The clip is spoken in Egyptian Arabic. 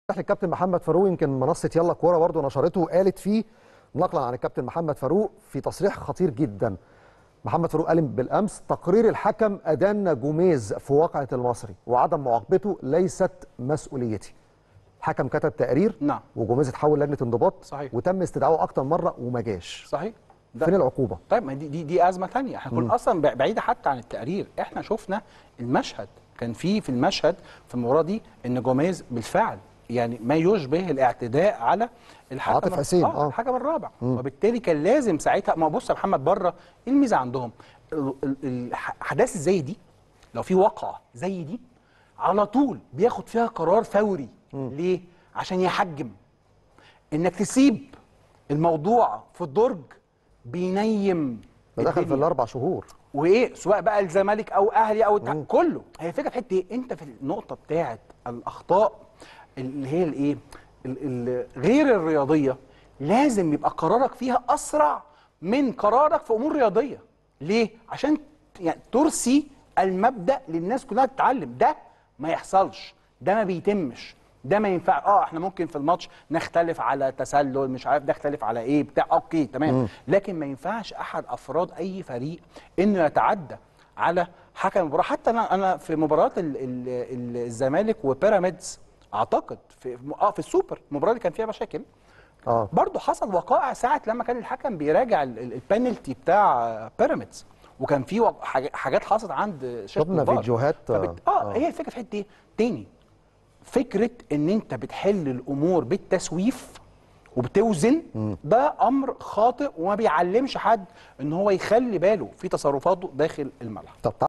الكابتن محمد فاروق يمكن منصه يلا كوره برضه نشرته وقالت فيه نقلا عن الكابتن محمد فاروق في تصريح خطير جدا محمد فاروق قال بالامس تقرير الحكم ادان جوميز في واقعه المصري وعدم معاقبته ليست مسؤوليتي الحكم كتب تقرير نعم. وجوميز اتحول لجنه انضباط صحيح. وتم استدعائه اكتر مره وما جاش صحيح ده- فين العقوبه طيب ما دي دي, دي ازمه ثانيه احنا كنا اصلا بع- بعيده حتى عن التقرير احنا شفنا المشهد كان في في المشهد في المباراه دي ان جوميز بالفعل يعني ما يشبه الاعتداء على الحكم عاطف حسين، اه آه. الحكم الرابع وبالتالي كان لازم ساعتها ما بص يا محمد بره ايه الميزه عندهم ال- ال- الاحداث زي دي لو في واقعه زي دي على طول بياخد فيها قرار فوري ليه عشان يحجم انك تسيب الموضوع في الدرج بينيم ده دخل في الدنيا. الاربع شهور وايه سواء بقى الزمالك او اهلي او التع... كله هي فكره في حته ايه انت في النقطه بتاعه الاخطاء اللي هي الايه ال- ال- غير الرياضيه لازم يبقى قرارك فيها اسرع من قرارك في امور رياضيه ليه عشان ت- يعني ترسي المبدا للناس كلها تتعلم ده ما يحصلش ده ما بيتمش ده ما ينفع اه احنا ممكن في الماتش نختلف على تسلل مش عارف نختلف على ايه بتاع اوكي تمام لكن ما ينفعش احد افراد اي فريق انه يتعدى على حكم المباراه حتى انا انا في مباراه ال- ال- ال- الزمالك وبيراميدز اعتقد في اه في السوبر المباراه اللي كان فيها مشاكل اه برضه حصل وقائع ساعه لما كان الحكم بيراجع ال- ال- البنالتي بتاع بيراميدز وكان في وق- حاج- حاجات حصلت عند شيخ شفنا نضال. فيديوهات، فبت... آه، اه آه. هي الفكره في حته ايه تاني فكره ان انت بتحل الامور بالتسويف وبتوزن ده امر خاطئ وما بيعلمش حد ان هو يخلي باله في تصرفاته داخل الملعب طب